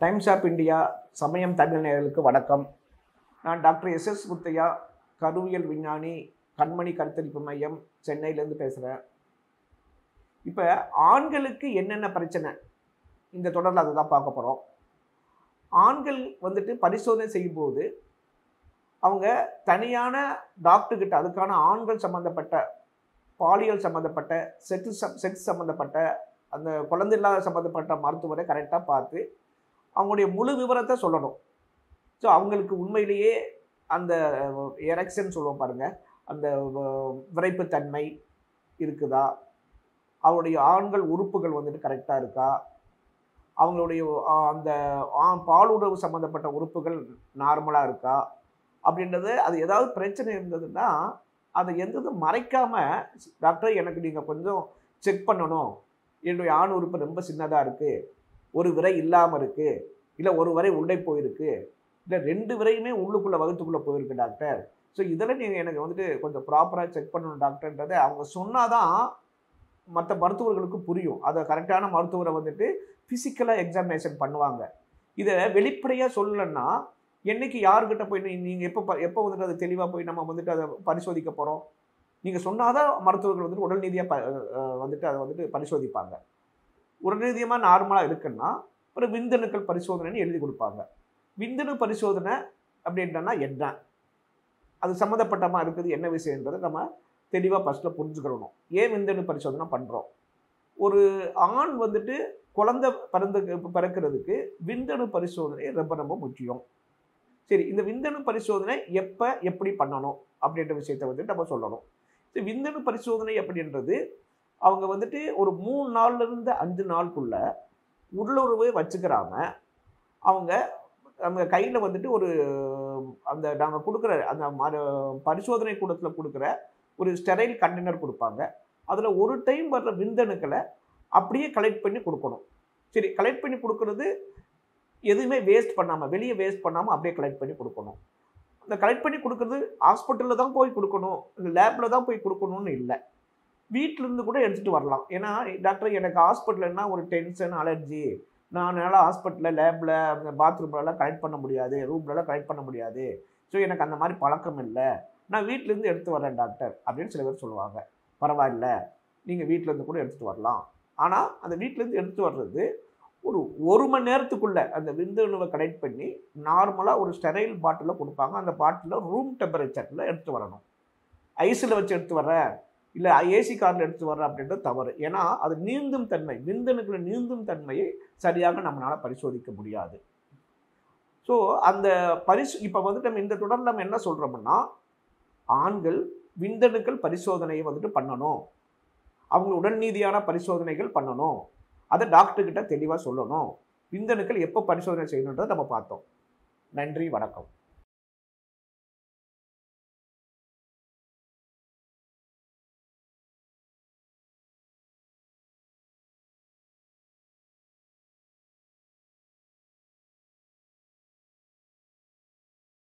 times of India சமயம் தமிழ் நேயர்களுக்கு வணக்கம் நான் டாக்டர் எஸ் எஸ் முத்தையா கருவியல் விஞ்ஞானி கண்மணி கருத்தரிப்பு மையம் சென்னையிலேருந்து பேசுகிறேன் இப்போ ஆண்களுக்கு என்னென்ன பிரச்சனை இந்த தொடரில் அதை தான் பார்க்க போகிறோம் ஆண்கள் வந்துட்டு பரிசோதனை செய்யும்போது அவங்க தனியான டாக்டர்கிட்ட அதுக்கான ஆண்கள் சம்மந்தப்பட்ட பாலியல் சம்மந்தப்பட்ட செக்ஸ் செக்ஸ் சம்மந்தப்பட்ட அந்த குழந்தை இல்லாத சம்மந்தப்பட்ட மருத்துவரை கரெக்டாக பார்த்து அவங்களுடைய முழு விவரத்தை சொல்லணும் ஸோ அவங்களுக்கு உண்மையிலேயே அந்த எரெக்ஷன் சொல்லுவோம் பாருங்க அந்த வ- விரைப்புத்தன்மை இருக்குதா அவருடைய ஆண்கள் உறுப்புகள் வந்துட்டு கரெக்டாக இருக்கா அவங்களுடைய ஆ, அந்த ஆ- பாலுறவு சம்மந்தப்பட்ட உறுப்புகள் நார்மலாக இருக்கா அப்படின்றது அது ஏதாவது பிரச்சனை இருந்ததுன்னா அதை எந்தது மறைக்காம டாக்டர் எனக்கு நீங்கள் கொஞ்சம் செக் பண்ணணும் என்னுடைய ஆண் உறுப்பு ரொம்ப சின்னதாக இருக்குது ஒரு விரை இல்லாமல் இருக்குது இல்லை ஒரு வரை உள்ளே போயிருக்கு இல்லை ரெண்டு விரையுமே உள்ளுக்குள்ளே வகுத்துக்குள்ளே போயிருக்கு டாக்டர் ஸோ இதில் நீங்கள் எனக்கு வந்துட்டு கொஞ்சம் ப்ராப்பராக செக் பண்ணணும் டாக்டர்ன்றதை அவங்க சொன்னாதான் மற்ற மருத்துவர்களுக்கு புரியும் அதை கரெக்டான மருத்துவரை வந்துட்டு ஃபிசிக்கலாக எக்ஸாமினேஷன் பண்ணுவாங்க இதை வெளிப்படையாக சொல்லலைன்னா என்னைக்கு யாருக்கிட்ட போய் நீங்கள் எப்போ ப- எப்போ வந்துட்டு அதை தெளிவாக போய் நம்ம வந்துட்டு அதை பரிசோதிக்க போகிறோம் நீங்கள் சொன்னாதான் மருத்துவர்கள் வந்துட்டு உடல் ரீதியாக ப அஹ் வந்துட்டு அதை வந்துட்டு பரிசோதிப்பாங்க உடல் ரீதியமாக நார்மலாக இருக்குன்னா ஒரு விந்தணுக்கள் பரிசோதனைன்னு எழுதி கொடுப்பாங்க விந்தணு பரிசோதனை அப்படின்றனா என்ன அது சம்மந்தப்பட்டமா இருக்குது என்ன விஷயன்றதை நம்ம தெளிவாக ஃபஸ்ட்டில் புரிஞ்சுக்கிறணும் ஏன் விந்தணு பரிசோதனை பண்ணுறோம் ஒரு ஆண் வந்துட்டு குழந்தை பிறந்து பிறக்கிறதுக்கு விந்தணு பரிசோதனை ரொம்ப ரொம்ப முக்கியம் சரி இந்த விந்தணு பரிசோதனை எப்போ எப்படி பண்ணணும் அப்படின்ற விஷயத்தை வந்துட்டு நம்ம சொல்லணும் இந்த விந்தணு பரிசோதனை அப்படின்றது அவங்க வந்துட்டு ஒரு மூணு நாள்ல இருந்து அஞ்சு நாளுக்குள்ள உள்ளுறவே வச்சுக்கிறாம அவங்க அவங்க கையில் வந்துட்டு ஒரு அந்த நாங்கள் கொடுக்குற அந்த மரு- பரிசோதனை கூடத்தில் கொடுக்குற ஒரு ஸ்டெரைல் கண்டெய்னர் கொடுப்பாங்க அதில் ஒரு டைம் வர்ற விந்தணுக்களை அப்படியே கலெக்ட் பண்ணி கொடுக்கணும் சரி கலெக்ட் பண்ணி கொடுக்கறது எதுவுமே வேஸ்ட் பண்ணாமல் வெளியே வேஸ்ட் பண்ணாமல் அப்படியே கலெக்ட் பண்ணி கொடுக்கணும் அந்த கலெக்ட் பண்ணி கொடுக்கறது ஹாஸ்பிட்டலில் தான் போய் கொடுக்கணும் இல்லை லேபில் தான் போய் கொடுக்கணும்னு இல்லை வீட்ல இருந்து கூட எடுத்துகிட்டு வரலாம் ஏன்னா டாக்டர் எனக்கு ஹாஸ்பிட்டல்னா ஒரு டென்ஷன் அலர்ஜி நான் என்னால் ஹாஸ்பிட்டலில் லேபில் அந்த பாத்ரூம்லலாம் கலெக்ட் பண்ண முடியாது ரூம்லலாம் கலெக்ட் பண்ண முடியாது ஸோ எனக்கு அந்த மாதிரி பழக்கம் இல்லை நான் வீட்டிலேருந்து எடுத்து வரேன் டாக்டர் அப்படின்னு சில பேர் சொல்லுவாங்க பரவாயில்ல நீங்கள் வீட்டிலேருந்து கூட எடுத்துகிட்டு வரலாம் ஆனால் அந்த வீட்டிலேருந்து எடுத்து வர்றது ஒரு ஒரு மணி நேரத்துக்குள்ளே அந்த விந்தணுவை கலெக்ட் பண்ணி நார்மலாக ஒரு ஸ்டெரைல் பாட்டிலில் கொடுப்பாங்க அந்த பாட்டிலில் ரூம் டெம்பரேச்சரில் எடுத்து வரணும் ஐஸில் வச்சு எடுத்து வரேன் இல்லை ஏசி காரில் எடுத்து வர்றேன் அப்படின்றது தவறு ஏன்னா அது நீந்தும் தன்மை விந்தணுக்களை நீந்தும் தன்மையை சரியாக நம்மளால் பரிசோதிக்க முடியாது ஸோ அந்த பரிசு இப்போ வந்துட்டு நம்ம இந்த தொடரில் நம்ம என்ன சொல்கிறோம்னா ஆண்கள் விந்தணுக்கள் பரிசோதனையை வந்துட்டு பண்ணணும் அவங்க உடல்நீதியான பரிசோதனைகள் பண்ணணும் அதை டாக்டர்கிட்ட தெளிவாக சொல்லணும் விந்தணுக்கள் எப்போ பரிசோதனை செய்யணுன்றதை நம்ம பார்த்தோம் நன்றி வணக்கம்